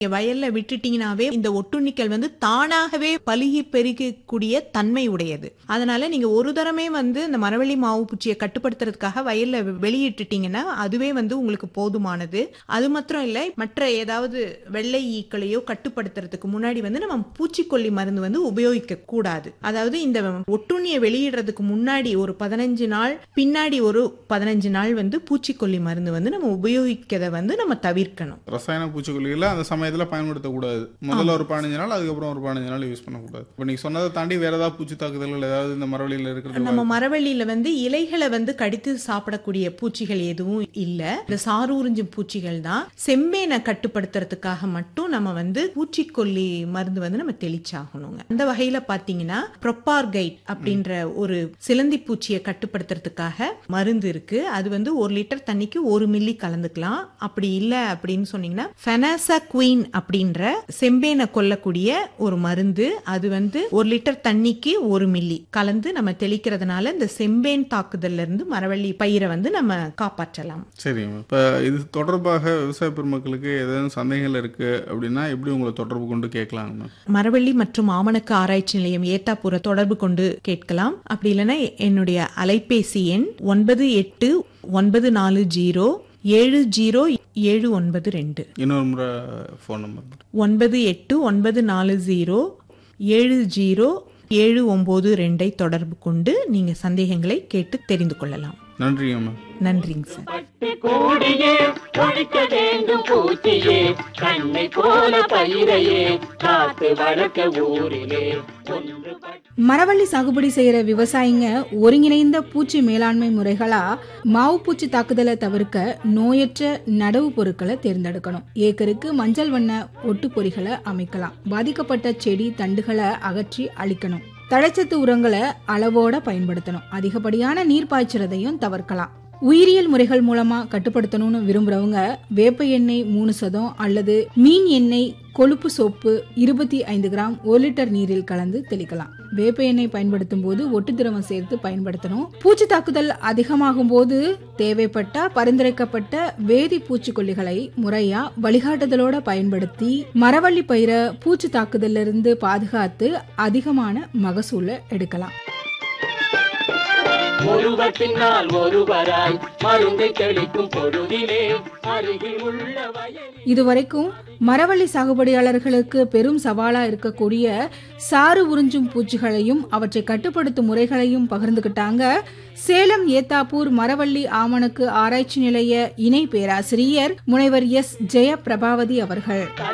நீங்க வயல்ல விட்டுட்டீங்கனாவே இந்த ஒட்டுண்ணிகள் வந்து தானாகவே பலுகி பெருகக்கூடிய தன்மை உடையது அதனால நீங்க ஒரு தரமே வந்து இந்த மரவள்ளி மாவு பூச்சியை கட்டுப்படுத்துறதுக்காக வயல்ல வெ- வெளியிட்டுட்டீங்கன்னா அதுவே வந்து உங்களுக்கு போதுமானது அது மாத்திரம் இல்ல மற்ற ஏதாவது வெள்ளை ஈக்களையோ கட்டுப்படுத்துறதுக்கு முன்னாடி வந்து நம்ம பூச்சிக்கொல்லி மருந்து வந்து உபயோகிக்க கூடாது அதாவது இந்த ஒட்டுண்ணியை வெளியிடுறதுக்கு முன்னாடி ஒரு பதினஞ்சு நாள் பின்னாடி ஒரு பதினஞ்சு நாள் வந்து பூச்சிக்கொல்லி மருந்து வந்து நம்ம உபயோகிக்கிறத வந்து நம்ம தவிர்க்கணும் ரசாயன பூச்சிக்கொல்லிகளை அந்த சமயத்துல பயன்படுத்தக்கூடாது முதல்ல ஒரு பதினஞ்சு நாள் அதுக்கப்புறம் ஒரு பதினஞ்சு நாள் யூஸ் பண்ணக்கூடாது இப்போ நீங்க சொன்னதை தாண்டி வேற ஏதாவது பூச்சி தாக்குதல்கள் ஏதாவது இந்த மரவழியில இருக்கிறது நம்ம மரவள்ளியில வந்து இலைகளை வந்து கடித்து சாப்பிடக்கூடிய பூச்சிகள் எதுவும் இல்ல இந்த சாறு உறிஞ்சும் பூச்சிகள் தான் செம்பேனை கட்டுப்படுத்துறதுக்காக மட்டும் நம்ம வந்து பூச்சிக்கொல்லி மருந்து வந்து நம்ம தெளிச்சாகணுங்க அந்த வகையில பாத்தீங்கன்னா ப்ரொப்பார்கைட் அப்படின்ற ஒரு சிலந்தி பூச்சியை கட்டுப்படுத்துறதுக்காக மருந்து இருக்கு அது வந்து ஒரு லிட்டர் தண்ணிக்கு ஒரு மில்லி கலந்துக்கலாம் அப்படி இல்ல அப்படின்னு சொன்னீங்கன்னா ஃபெனாசா குயின் அப்படின்ற செம்பேனை கொல்லக்கூடிய ஒரு மருந்து அது வந்து ஒரு லிட்டர் தண்ணிக்கு ஒரு மில்லி கலந்து நம்ம தெளிக்கிறதுனால இந்த செம்பேன் தாக்குதல்ல இருந்து மரவள்ளி பயிரை வந்து நம்ம காப்பாற்றலாம் சரி இப்போ இது தொடர்பாக விவசாய பெருமக்களுக்கு ஏதாவது சந்தேகங்கள் இருக்கு அப்படின்னா எப்படி உங்களை தொடர்பு கொண்டு கேட்கலாங்க மேம் மரவள்ளி மற்றும் ஆமணக்கு ஆராய்ச்சி நிலையம் ஏத்தாப்பூரை தொடர்பு கொண்டு கேட்கலாம் அப்படி இல்லைன்னா என்னுடைய அலைபேசி எண் ஒன்பது எட்டு ஒன்பது நாலு ஜீரோ ஏழு ஜீரோ ஏழு ஒன்பது ரெண்டு இன்னொரு முறை ஃபோன் நம்பர் ஒன்பது எட்டு ஒன்பது நாலு ஜீரோ ஏழு ஜீரோ ஏழு ஒன்பது ரெண்டை தொடர்பு கொண்டு நீங்க சந்தேகங்களை கேட்டு தெரிந்து கொள்ளலாம் நன்றிங்க மேம் நன்றிங்க சார் பட்டு கூடியே ஒழிக்க வேண்டும் பூச்சியே கண்ணை போல பயிரையே காத்து வளர்க்க ஊரிலே ஒன்று மரவள்ளி சாகுபடி செய்யற விவசாயிங்க ஒருங்கிணைந்த பூச்சி மேலாண்மை முறைகளா மாவு பூச்சி தாக்குதலை தவிர்க்க நோயற்ற நடவு பொருட்களை தேர்ந்தெடுக்கணும் ஏக்கருக்கு மஞ்சள் வண்ண ஒட்டு பொறிகளை அமைக்கலாம் பாதிக்கப்பட்ட செடி தண்டுகளை அகற்றி அழிக்கணும் தழைச்சத்து உரங்களை அளவோட பயன்படுத்தணும் அதிகப்படியான நீர் பாய்ச்சுறதையும் தவிர்க்கலாம் உயிரியல் முறைகள் மூலமா கட்டுப்படுத்தணும்னு விரும்புறவங்க வேப்ப எண்ணெய் மூணு சதம் அல்லது மீன் எண்ணெய் கொழுப்பு சோப்பு இருபத்தி ஐந்து கிராம் ஒரு லிட்டர் நீரில் கலந்து தெளிக்கலாம் வேப்ப எண்ணெய் பயன்படுத்தும் போது ஒட்டு திரவம் சேர்த்து பயன்படுத்தணும் பூச்சி தாக்குதல் அதிகமாகும் போது தேவைப்பட்ட பரிந்துரைக்கப்பட்ட வேதி பூச்சிக்கொல்லிகளை முறையா வழிகாட்டுதலோட பயன்படுத்தி மரவள்ளி பயிரை பூச்சி தாக்குதல்ல இருந்து பாதுகாத்து அதிகமான மகசூலை எடுக்கலாம் ஒருவர் பின்னால் ஒருவராய் மருந்தை தெளிக்கும் பொழுதிலே அருகில் உள்ள வயலில் இதுவரைக்கும் மரவள்ளி சாகுபடியாளர்களுக்கு பெரும் சவாலா இருக்கக்கூடிய சாறு உறிஞ்சும் பூச்சிகளையும் அவற்றை கட்டுப்படுத்தும் முறைகளையும் பகிர்ந்துகிட்டாங்க சேலம் ஏத்தாப்பூர் மரவள்ளி ஆமணக்கு ஆராய்ச்சி நிலைய இணை பேராசிரியர் முனைவர் எஸ் ஜெயபிரபாவதி அவர்கள்